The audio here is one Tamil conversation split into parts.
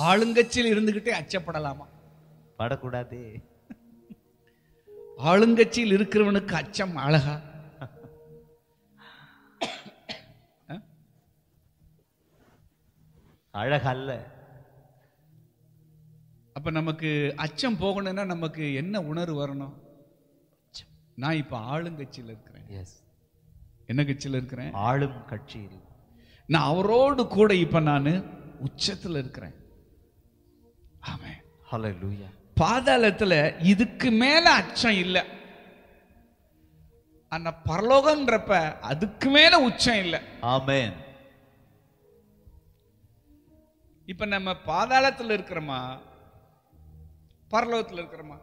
ஆளுங்கட்சியில் இருந்துகிட்டே அச்சப்படலாமா படக்கூடாதே ஆளுங்கட்சியில் இருக்கிறவனுக்கு அச்சம் அழகா அழகல்ல அப்ப நமக்கு அச்சம் போகணும்னா நமக்கு என்ன உணர்வு வரணும் நான் இப்ப ஆளுங்கட்சியில் இருக்கிறேன் எஸ் என்ன கட்சியில் இருக்கிறேன் ஆளும் கட்சியில் நான் அவரோடு கூட இப்ப நான் உச்சத்துல இருக்கிறேன் ஆமென் ஹalleluya பாதாளத்துல இதுக்கு மேல அச்சம் இல்ல ஆனா பரலோகம்ன்றப்ப அதுக்கு மேல உச்சம் இல்ல ஆமென் இப்ப நம்ம பாதாளத்துல இருக்கிறோமா பரலோகத்துல இருக்கிறோமா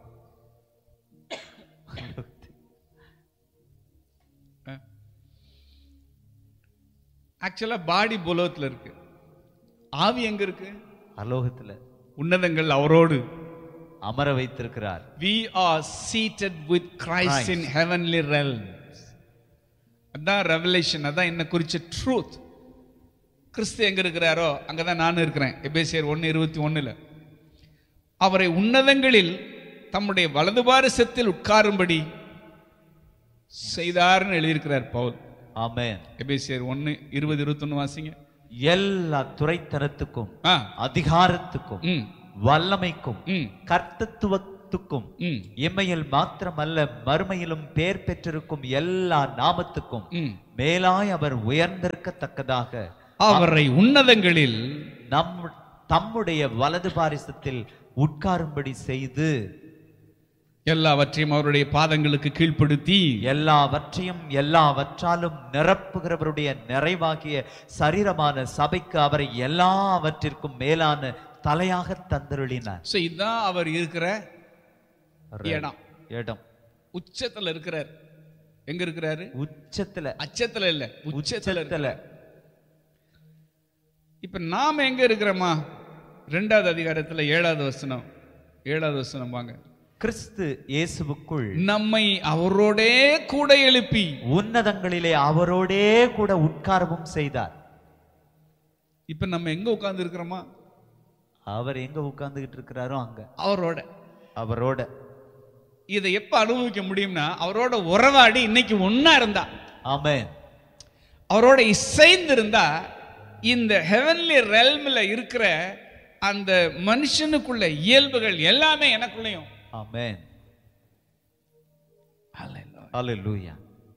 ஆக்சுவலா பாடி புலோகத்துல இருக்கு ஆவி எங்க இருக்கு அலோகத்துல உன்னதங்கள் அவரோடு அமர வைத்திருக்கிறார் we are seated with Christ, Christ. in heavenly realms அதான் ரெவலேஷன் அதான் என்ன குறிச்ச ட்ரூத் கிறிஸ்து எங்க இருக்கிறாரோ அங்கதான் நானும் இருக்கிறேன் எபேசியர் ஒன்னு இருபத்தி ஒண்ணுல அவரை உன்னதங்களில் தம்முடைய வலது பாரசத்தில் உட்காரும்படி செய்தார்னு எழுதியிருக்கிறார் பவுல் ஆமென் எபேசியர் ஒன்னு இருபது இருபத்தொன்னு வாசிங்க எல்லா துறைத்தனத்துக்கும் ஆ அதிகாரத்துக்கும் ம் வல்லமைக்கும் ம் கர்த்தத்துவத்துக்கும் ம் இம்மையில் மாத்திரமல்ல மறுமையிலும் பேர் பெற்றிருக்கும் எல்லா நாமத்துக்கும் ம் மேலாய் அவர் உயர்ந்திருக்கத்தக்கதாக அவரை உன்னதங்களில் நம் தம்முடைய வலது பாரிசத்தில் உட்காரும்படி செய்து எல்லாவற்றையும் அவருடைய பாதங்களுக்கு கீழ்ப்படுத்தி எல்லாவற்றையும் எல்லாவற்றாலும் நிரப்புகிறவருடைய நிறைவாகிய சரீரமான சபைக்கு அவரை எல்லாவற்றிற்கும் மேலான தலையாக தந்தருளினார் சோ இதுதான் அவர் இருக்கிற இடம் இடம் உச்சத்துல இருக்கிறார் எங்க இருக்கிறாரு உச்சத்துல அச்சத்துல இல்ல உச்சத்துல இருக்கிறார். உச்சத்துல இப்ப நாம எங்க இருக்கிறோமா ரெண்டாவது அதிகாரத்துல ஏழாவது வசனம் ஏழாவது வசனம் வாங்க கிறிஸ்து இயேசுவுக்குள் நம்மை அவரோடே கூட எழுப்பி உன்னதங்களிலே அவரோடே கூட உட்காரவும் செய்தார் இப்ப நம்ம எங்க உட்கார்ந்து இருக்கிறோமா அவர் எங்க உட்கார்ந்துகிட்டு இருக்கிறாரோ அங்க அவரோட அவரோட இதை எப்ப அனுபவிக்க முடியும்னா அவரோட உறவாடி இன்னைக்கு ஒன்னா இருந்தா ஆமென் அவரோட இசைந்து இருந்தா இந்த ஹெவன்லி ரெல்ம்ல இருக்கிற அந்த மனுஷனுக்குள்ள இயல்புகள் எல்லாமே எனக்குள்ளயும் ஆமென் ஹalleluya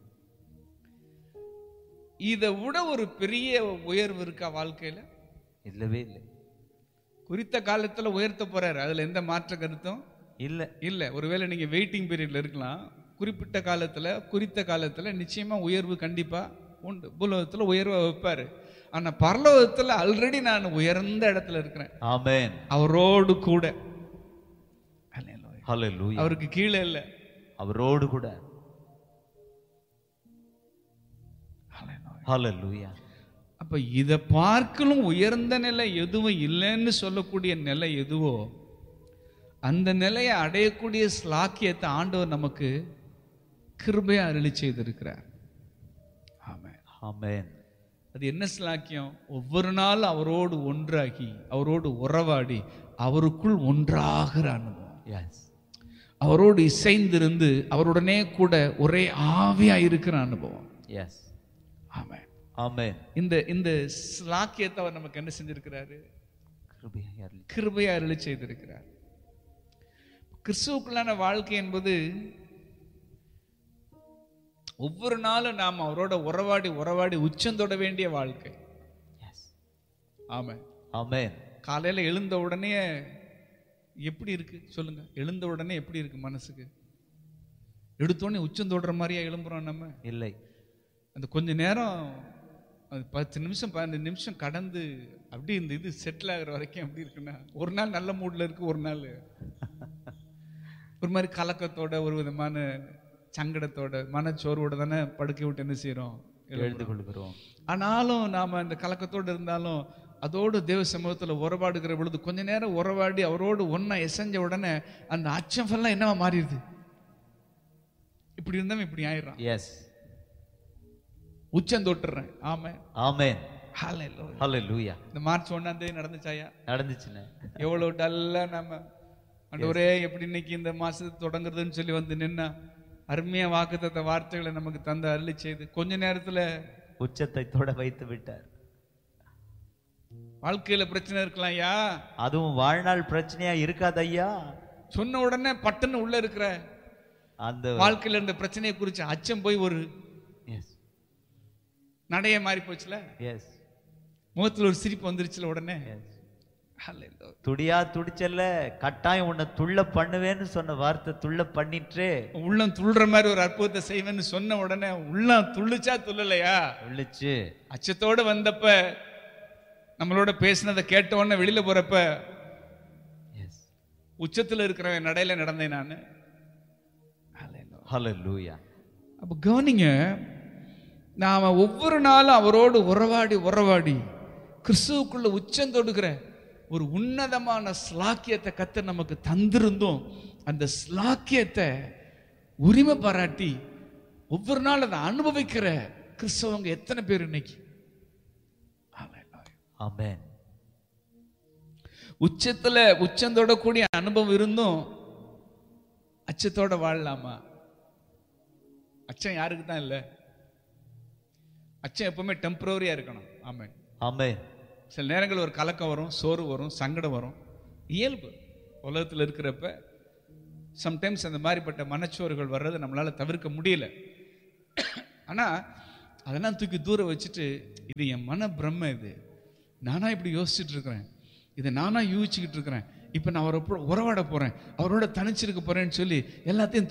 இதை விட ஒரு பெரிய உயர்வு இருக்கா வாழ்க்கையில இல்லவே இல்லை குறித்த காலத்துல உயர்த்த போறாரு அதுல எந்த மாற்ற கருத்தும் இல்ல இல்ல ஒருவேளை நீங்க வெயிட்டிங் பீரியட்ல இருக்கலாம் குறிப்பிட்ட காலத்துல குறித்த காலத்துல நிச்சயமா உயர்வு கண்டிப்பா உண்டு பூலோகத்துல உயர்வை வைப்பாரு ஆனா பரலோகத்துல ஆல்ரெடி நான் உயர்ந்த இடத்துல இருக்கிறேன் ஆமென் அவரோடு கூட Hallelujah. ஹalleluya அவருக்கு கீழே இல்ல அவரோடு கூட ஹalleluya அப்ப இதை பார்க்கலும் உயர்ந்த நிலை எதுவும் இல்லைன்னு சொல்லக்கூடிய நிலை எதுவோ அந்த நிலையை அடையக்கூடிய ஸ்லாக்கியத்தை ஆண்டவர் நமக்கு கிருபையா அருளி செய்திருக்கிறார் ஆமென் ஆமென் அது என்ன ஸ்லாக்கியம் ஒவ்வொரு நாள் அவரோடு ஒன்றாகி அவரோடு உறவாடி அவருக்குள் ஒன்றாகிற அனுபவம் எஸ் அவரோடு இசைந்திருந்து அவருடனே கூட ஒரே ஆவியா இருக்கிற அனுபவம் எஸ் ஆமென் ஆமென் இந்த இந்த ஸ்லாக்கியத்தை அவர் நமக்கு என்ன செஞ்சிருக்கிறாரு கிருபையாய் அருளி கிருபையா அருளி செய்திருக்கிறார் கிறிஸ்துவுக்குள்ளான வாழ்க்கை என்பது ஒவ்வொரு நாளும் நாம் அவரோட உறவாடி உறவாடி உச்சந்தொட வேண்டிய வாழ்க்கை எஸ் ஆமா ஆமென் காலையில எழுந்த உடனே எப்படி இருக்கு சொல்லுங்க எழுந்த உடனே எப்படி இருக்கு மனசுக்கு எடுத்தோடனே உச்சந்தோடுற மாதிரியா எழும்புறோம் நம்ம இல்லை அந்த கொஞ்ச நேரம் அது பத்து நிமிஷம் பதினஞ்சு நிமிஷம் கடந்து அப்படி இந்த இது செட்டில் ஆகுற வரைக்கும் எப்படி இருக்குன்னா ஒரு நாள் நல்ல மூட்ல இருக்கு ஒரு நாள் ஒரு மாதிரி கலக்கத்தோட ஒரு விதமான சங்கடத்தோட மனச்சோர்வோட தானே படுக்கை விட்டு என்ன செய்றோம் எழுந்து கொள்கிறோம் ஆனாலும் நாம அந்த கலக்கத்தோடு இருந்தாலும் அதோடு தேவ சமூகத்துல உறவாடுகிற பொழுது கொஞ்ச நேரம் உறவாடி அவரோடு ஒண்ணா எசைஞ்ச உடனே அந்த அச்சம் எல்லாம் என்னவா மாறிடுது இப்படி இருந்தவன் இப்படி ஆயிடுறான் எஸ் உச்சம் தொட்டுறேன் ஆமா ஆமென் Hallelujah. Hallelujah. இந்த மார்ச் ஒண்ணாம் தேதி நடந்துச்சாயா நடந்துச்சுண்ணே எவ்வளவு டல்லா நம்ம ஆண்டவரே எப்படி இன்னைக்கு இந்த மாசத்து தொடங்குறதுன்னு சொல்லி வந்து நின்னா அருமையா வாக்குத்தத்த வார்த்தைகளை நமக்கு தந்த அருளி செய்து கொஞ்ச நேரத்துல உச்சத்தை தொட வைத்து விட்டார் வாழ்க்கையில பிரச்சனை இருக்கலாம் ஐயா அதுவும் வாழ்நாள் பிரச்சனையா இருக்காது ஐயா சொன்ன உடனே பட்டுன்னு உள்ள இருக்கிற அந்த வாழ்க்கையில இருந்த பிரச்சனையை குறிச்சு அச்சம் போய் ஒரு எஸ் நடைய மாறி போச்சுல எஸ் முகத்துல ஒரு சிரிப்பு வந்துருச்சுல உடனே எஸ் Hallelujah. துடியா துடிச்சல்ல கட்டாயம் உன்னை துள்ள பண்ணுவேன்னு சொன்ன வார்த்தை துள்ள பண்ணிட்டு உள்ளம் துள்ளுற மாதிரி ஒரு அற்புதத்தை செய்வேன்னு சொன்ன உடனே உள்ளம் துள்ளுச்சா துள்ளலையா உள்ளிச்சு அச்சத்தோட வந்தப்ப நம்மளோட பேசினதை கேட்ட உடனே வெளியில போறப்ப எஸ் உச்சத்துல இருக்கிற நடையில நடந்தேன் நான் ஹalleluya அப்ப கவனிங்க நாம ஒவ்வொரு நாளும் அவரோடு உறவாடி உறவாடி கிறிஸ்துவுக்குள்ள உச்சம் தொடுகிற ஒரு உன்னதமான ஸ்லாக்கியத்தை கத்த நமக்கு தந்திருந்தோம் அந்த ஸ்லாக்கியத்தை உரிமை பாராட்டி ஒவ்வொரு நாள் அதை அனுபவிக்கிற கிறிஸ்தவங்க எத்தனை பேர் இன்னைக்கு Hallelujah. ஆமென் உச்சத்துல உச்சம் தொடக்கூடிய அனுபவம் இருந்தும் அச்சத்தோட வாழலாமா அச்சம் யாருக்கு தான் இல்லை அச்சம் எப்பவுமே டெம்பரரியா இருக்கணும் ஆமென் ஆமென் சில நேரங்கள் ஒரு கலக்கம் வரும் சோறு வரும் சங்கடம் வரும் இயல்பு உலகத்தில் இருக்கிறப்ப சம்டைம்ஸ் அந்த மாதிரிப்பட்ட மனச்சோறுகள் வர்றதை நம்மளால தவிர்க்க முடியல ஆனா அதெல்லாம் தூக்கி தூர வச்சுட்டு இது என் மன பிரம்ம இது நானா இப்படி யோசிச்சுட்டு இருக்கிறேன் இதை நானா யூகிச்சுக்கிட்டு இருக்கிறேன் இப்போ நான் அவரை உறவாட போறேன் அவரோட தனிச்சிருக்க போறேன்னு சொல்லி எல்லாத்தையும்